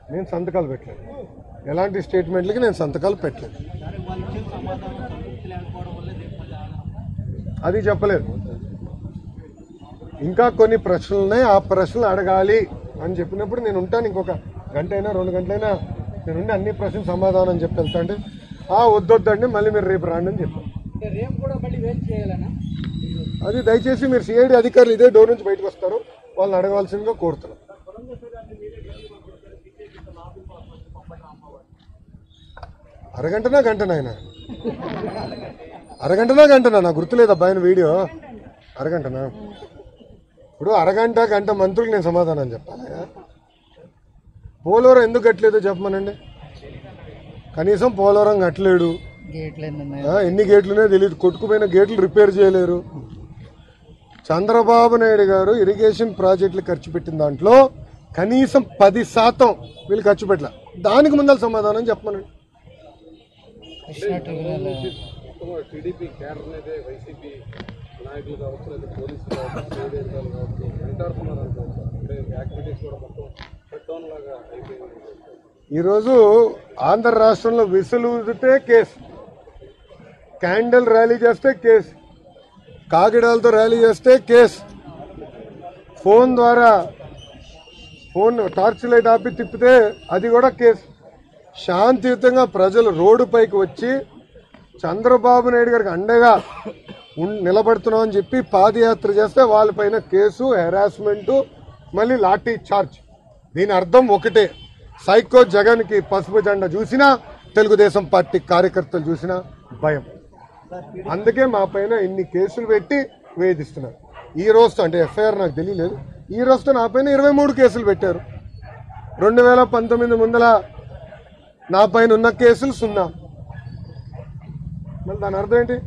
నేను సంతకాలు పెట్టలేదు ఎలాంటి స్టేట్మెంట్లకి నేను సంతకాలు పెట్టలేదు దానికి వాళ్ళు ఇచ్చిన సమాధానం సంతృప్తి లేకపోవడం వల్ల రేపు మళ్ళీ ఆధారం అది చెప్పలేదు ఇంకా కొన్ని ప్రశ్నలు ఉన్నాయి ఆ ప్రశ్నలు అడగాలి అని చెప్పినప్పుడు నేను ఉంటాను ఇంకొక గంట అయినా రెండు గంటలైనా నేను ఉండి అన్ని ప్రశ్నలు సమాధానం చెప్పి వెళ్తా అంటే ఆ వద్దొద్దండి మళ్ళీ మీరు రేపు రాండి అని చెప్పాను అంటే రేపు కూడా మళ్ళీ వెయిట్ చేయాలనా అది దయచేసి మీరు సిఐడి అధికారులు ఇదే డోర్ నుంచి బయటకు వస్తారు వాళ్ళని అడగవలసిందిగా కోరుతున్నాను అరగంటనా గంటనా ఆయన అరగంటనా గంటనా నాకు గుర్తులేదు అబ్బాయిన వీడియో అరగంటనా ఇప్పుడు అరగంట గంట మంత్రులకు నేను సమాధానం చెప్పాలి పోలవరం ఎందుకు కట్టలేదో చెప్పమనండి కనీసం పోలవరం కట్టలేడు గేట్లు ఎన్ని ఆ, ఎన్ని గేట్లునే తెలియదు కొట్టుకుపోయిన గేట్లు రిపేర్ చేయలేరు చంద్రబాబు నాయుడు గారు ఇరిగేషన్ ప్రాజెక్టులు ఖర్చు పెట్టిన దాంట్లో కనీసం పది శాతం వీళ్ళు ఖర్చు పెట్టలే దానికి ముందర సమాధానం చెప్పమనండి కృష్ణా ట్రిబ్యునల్ టీడీపీ క్యాడర్ అయితే వైసీపీ నాయకులు కావచ్చు లేదా పోలీసులు కావచ్చు అధికారులు కావచ్చు వెంటాడుతున్నారు అనుకోవచ్చు అంటే యాక్టివిటీస్ కూడా మొత్తం షట్ డౌన్ లాగా అయిపోయింది ఈరోజు ఆంధ్ర రాష్ట్రంలో విసులుదితే కేసు క్యాండిల్ ర్యాలీ చేస్తే కేసు కాకిడాలతో ర్యాలీ చేస్తే కేసు ఫోన్ ద్వారా ఫోన్ టార్చ్ లైట్ ఆపి తిప్పితే అది కూడా కేసు శాంతియుతంగా ప్రజలు రోడ్డుపైకి వచ్చి చంద్రబాబు నాయుడు గారికి అండగా ఉన్- నిలబడుతున్నాం అని చెప్పి పాదయాత్ర చేస్తే వాళ్ళపైన కేసు హెరాస్మెంట్ మళ్ళీ లాఠీ చార్జ్ దీని అర్థం ఒకటే సైకో జగన్కి పసుపు జెండా చూసినా తెలుగుదేశం పార్టీ కార్యకర్తలు చూసినా భయం అందుకే మా పైన ఇన్ని కేసులు పెట్టి వేధిస్తున్నారు ఈ రోజుతో అంటే ఎఫ్ఐఆర్ నాకు తెలియలేదు ఈ రోజుతో నా పైన ఇరవై మూడు కేసులు పెట్టారు రెండు వేల పంతొమ్మిది ముందల నా పైన ఉన్న కేసులు సున్నా మళ్ళీ దాని అర్థం ఏంటి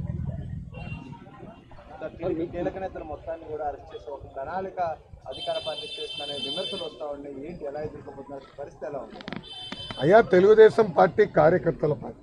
టీడీపీ కీలక నేతలు మొత్తాన్ని కూడా అరెస్ట్ చేసి ఒక ప్రణాళిక అధికార పార్టీ చేస్తుందనే విమర్శలు వస్తా ఉన్నాయి ఏంటి ఎలా ఎదుర్కోబోతున్నారు పరిస్థితి ఎలా ఉంది అయ్యా తెలుగుదేశం పార్టీ కార్యకర్తల పార్టీ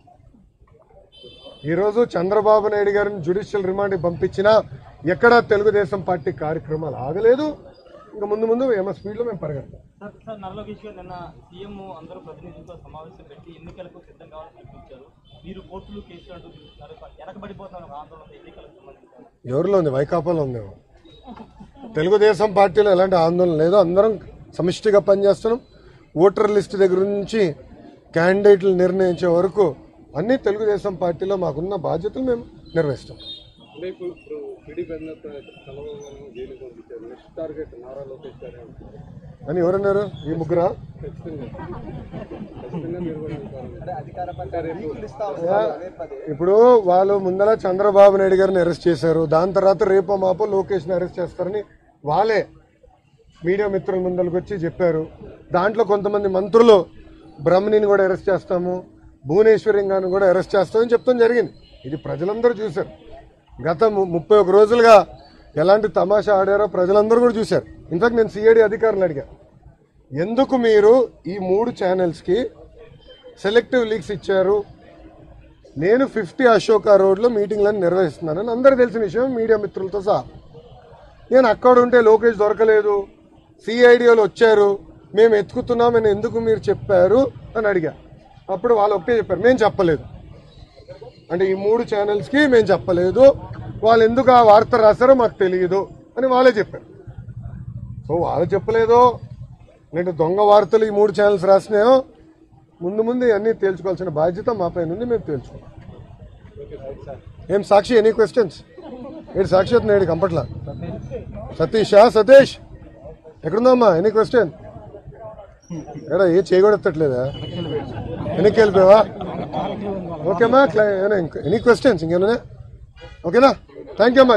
ఈరోజు చంద్రబాబు నాయుడు గారిని జ్యుడిషియల్ రిమాండ్కి పంపించినా ఎక్కడా తెలుగుదేశం పార్టీ కార్యక్రమాలు ఆగలేదు ఇంకా ముందు ముందు ఏమో స్పీడ్లో మేము పరిగెడతాం సార్ సార్ నల్లలోకేష్ గారు నిన్న సీఎం అందరూ ప్రతినిధులతో సమావేశం పెట్టి ఎన్నికలకు సిద్ధం కావాలని పిలిపించారు మీరు కోర్టులు కేసులు అంటూ పిలుస్తున్నారు వెనకబడిపోతున్నారు ఒక ఆందోళన ఎన్నికలకు సంబంధించి ఎవరిలో ఉంది వైకాపాలో ఉంది తెలుగుదేశం పార్టీలో ఎలాంటి ఆందోళన లేదు అందరం సమిష్టిగా పనిచేస్తున్నాం ఓటర్ లిస్ట్ దగ్గర నుంచి క్యాండిడేట్లు నిర్ణయించే వరకు అన్ని తెలుగుదేశం పార్టీలో మాకున్న బాధ్యతలు మేము నిర్వహిస్తాం అంటే ఇప్పుడు ఇప్పుడు టీడీపీ అధినేత చంద్రబాబు గారు జైలుకి పంపించారు నెక్స్ట్ టార్గెట్ నారా లోకేష్ గారే అంటారు అని ఎవరన్నారు ఈ ముగ్గురా ఖచ్చితంగా ఖచ్చితంగా మీరు కూడా అంటారు అంటే అధికార పార్టీ లీకులు ఇస్తా ఉన్నారు అదే పదే ఇప్పుడు వాళ్ళు ముందర చంద్రబాబు నాయుడు గారిని అరెస్ట్ చేశారు దాని తర్వాత రేపో మాపో లోకేష్ని అరెస్ట్ చేస్తారని వాళ్ళే మీడియా మిత్రుల ముందరకు వచ్చి చెప్పారు దాంట్లో కొంతమంది మంత్రులు బ్రహ్మణిని కూడా అరెస్ట్ చేస్తాము భువనేశ్వరి గారిని కూడా అరెస్ట్ చేస్తామని చెప్తాం జరిగింది ఇది ప్రజలందరూ చూశారు గత ము- ముప్పై ఒక రోజులుగా ఎలాంటి తమాషా ఆడారో ప్రజలందరూ కూడా చూశారు ఇన్ఫాక్ట్ నేను సిఐడి అధికారులు అడిగా ఎందుకు మీరు ఈ మూడు ఛానల్స్కి సెలెక్టివ్ లీక్స్ ఇచ్చారు నేను ఫిఫ్టీ అశోక రోడ్లో మీటింగ్లను నిర్వహిస్తున్నానని అందరికీ తెలిసిన విషయం మీడియా మిత్రులతో సహా నేను అక్కడ ఉంటే లోకేష్ దొరకలేదు సిఐడిఓలు వచ్చారు మేము ఎత్తుకుతున్నామని ఎందుకు మీరు చెప్పారు అని అడిగా అప్పుడు వాళ్ళు ఒకటే చెప్పారు మేము చెప్పలేదు అంటే ఈ మూడు ఛానల్స్కి మేము చెప్పలేదు వాళ్ళు ఎందుకు ఆ వార్త రాశారో మాకు తెలియదు అని వాళ్ళే చెప్పారు సో వాళ్ళు చెప్పలేదో నేను దొంగ వార్తలు ఈ మూడు ఛానల్స్ రాసినాయో ముందు ముందు అన్నీ తేల్చుకోవాల్సిన బాధ్యత మా పైన ఉంది మేము తేల్చుకోవాలి ఏం సాక్షి ఎనీ క్వశ్చన్స్ ఏడు సాక్షి అవుతుంది ఏడు కంపట్ల సతీషా సతీష్ ఎక్కడుందమ్మా ఎనీ క్వశ్చన్ ఎడా ఏ చేయగొడతట్లేదా వెనక్కి వెళ్ళిపోయావా ఓకేమ్మా ఎనీ క్వశ్చన్స్ ఇంకేనా ఓకేనా థ్యాంక్ యూ అమ్మా